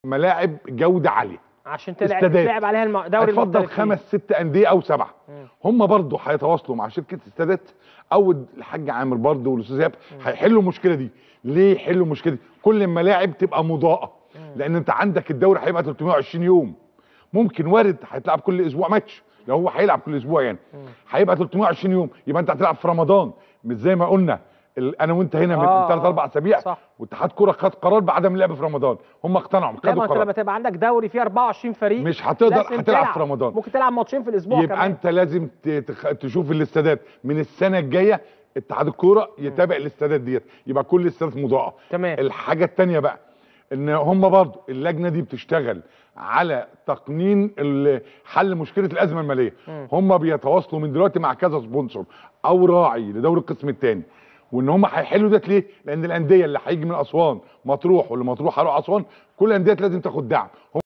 ملاعب جوده عاليه عشان تلعب استادات. تلعب عليها الم- دوري هتفضل المحترفين. خمس ست انديه او سبعه مم. هم برضه هيتواصلوا مع شركه استادات او الحاج عامر برضه والاستاذ ايهاب هيحلوا المشكله دي ليه يحلوا المشكله دي كل الملاعب تبقى مضاءه لان انت عندك الدوري هيبقى 320 يوم ممكن وارد هيتلعب كل اسبوع ماتش لو هو هيلعب كل اسبوع يعني هيبقى 320 يوم يبقى انت هتلعب في رمضان مش زي ما قلنا ال- انا وانت هنا من آه، ثلاث اربع اسابيع صح. واتحاد كره خد قرار بعدم اللعب في رمضان هم اقتنعوا لا خدوا ما انت قرار لما تبقى عندك دوري فيه 24 فريق مش هتقدر لازم هتلعب في رمضان. ممكن تلعب ماتشين في الاسبوع يبقى كمان انت لازم ت- تخ- تشوف الاستادات من السنه الجايه اتحاد الكوره يتابع الاستادات ديت يبقى كل الاستادات مضاءه تمام. الحاجه الثانيه بقى ان هم برضو اللجنه دي بتشتغل على تقنين ال- حل مشكله الازمه الماليه هم بيتواصلوا من دلوقتي مع كذا سبونسر او راعي لدوري القسم الثاني وان هم هيحلوا ده ليه؟ لان الانديه اللي هيجي من اسوان مطروح واللي مطروح هيروح اسوان كل الانديه لازم تاخد دعم